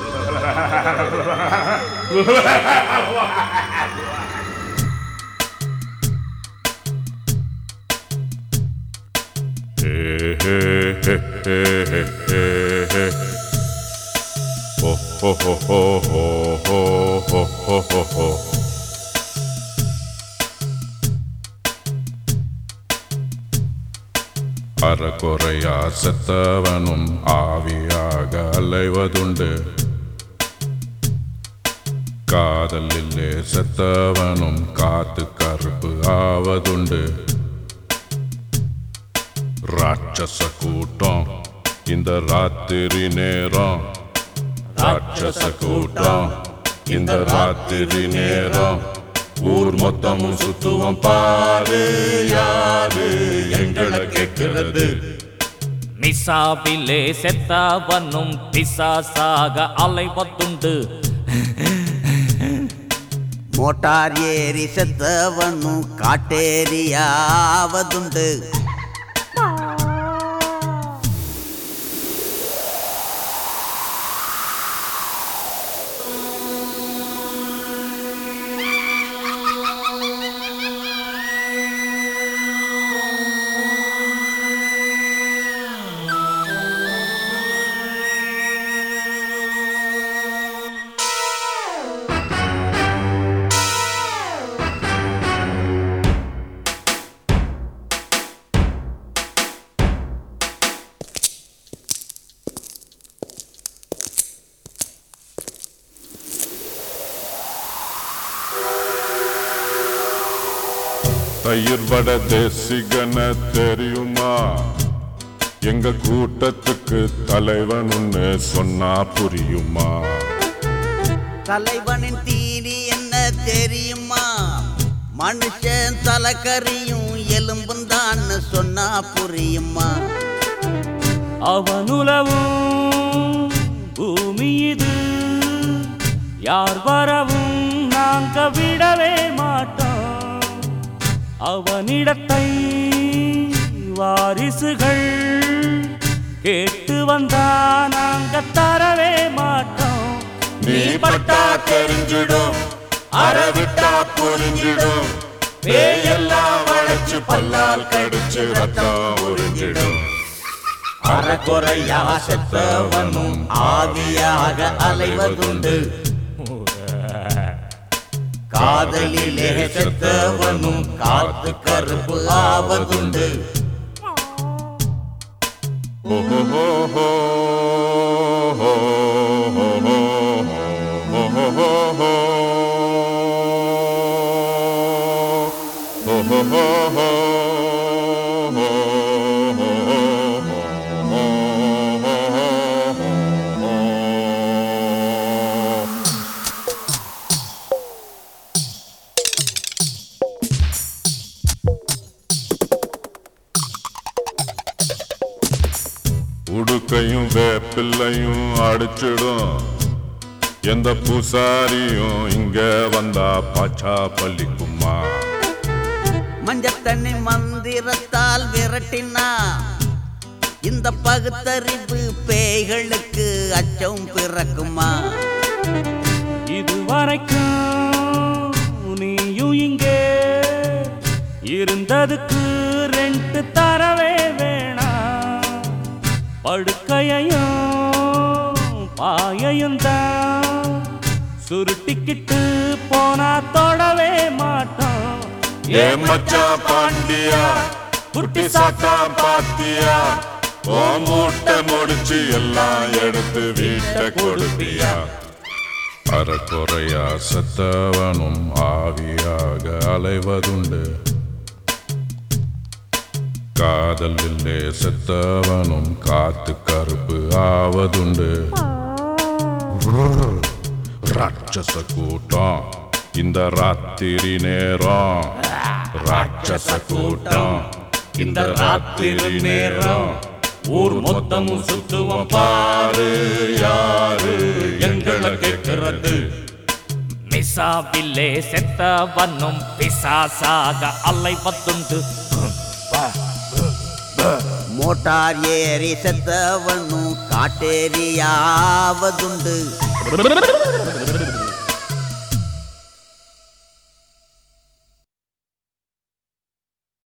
Ho, ho, ho, ho, ho, ho, ho, ho, ho, ho. அறகுறையா செத்தவனும் ஆவியாக அலைவதுண்டு காதலிலே செத்தவனும் காத்து கருப்பு ஆவதுண்டு ராட்சச கூட்டம் இந்த ராத்திரி நேரம் ராட்சச கூட்டம் இந்த ராத்திரி நேரம் ஊர் மொத்தமும் சுத்துவோம் பாரு யாரு எங்களை கேட்கிறது நிசாவிலே செத்தவனும் பிசாசாக அலைவதுண்டு மோட்டார் ஏறி செத்தவனும் காட்டேரியாவதுண்டு தயிர் வட தேசிகன தெரியுமா எங்க கூட்டத்துக்கு தலைவன் ஒன்னு சொன்னா புரியுமா தலைவனின் தீனி என்ன தெரியுமா மனுஷன் தலைக்கறியும் எலும்பும் தான் சொன்னா புரியுமா அவனுலவும் பூமி இது யார் வரவும் நாங்க விடவே மாட்டோம் அவனிடத்தை வாரிசுகள் கேட்டு வந்தா நாங்க தரவே மாட்டோம் நீ பட்டா தெரிஞ்சிடும் அறவிட்டா புரிஞ்சிடும் பேயெல்லாம் வளைச்சு பல்லால் கடிச்சு ரத்தம் உறிஞ்சிடும் அறக்குறையா செத்தவனும் ஆவியாக அலைவதுண்டு காதலிலே செத்தவனும் காத்து கருப்பு ஆவதுண்டு உடுக்கையும் வேப்பிள்ளையும் அடிச்சிடும் எந்த பூசாரியும் இங்க வந்தா பாச்சா பள்ளிக்குமா மஞ்சத்தண்ணி மந்திரத்தால் விரட்டினா இந்த பகுத்தறிவு பேய்களுக்கு அச்சம் பிறக்குமா இதுவரைக்கும் நீயும் இங்கே இருந்ததுக்கு ரெண்டு தரவே வேணாம் படுக்கையையும் பாயையும் தான் சுருட்டிக்கிட்டு போனா தொடவே மாட்டோம் ஏ மச்சான் பாண்டியா குட்டி சாத்தா பாத்தியா ஓ மூட்டை முடிச்சு எல்லாம் எடுத்து வீட்டை கொடுப்பியா அறக்குறையா செத்தவனும் ஆவியாக அலைவதுண்டு காதலிலே செத்தவனும் காத்து கருப்பு ஆவதுண்டு ராட்சச கூட்டம் இந்த ராத்திரி நேரம் ராட்சச கூட்டம் இந்த ராத்திரி நேரம் ஊர் மொத்தமும் சுத்துவோம் பாரு யாரு எங்களை கேட்கிறது மிசாவிலே செத்தவனும் பிசாசாக அலைவதுண்டு மோட்டார் ஏறி செத்தவனும் காட்டேரியாவதுண்டு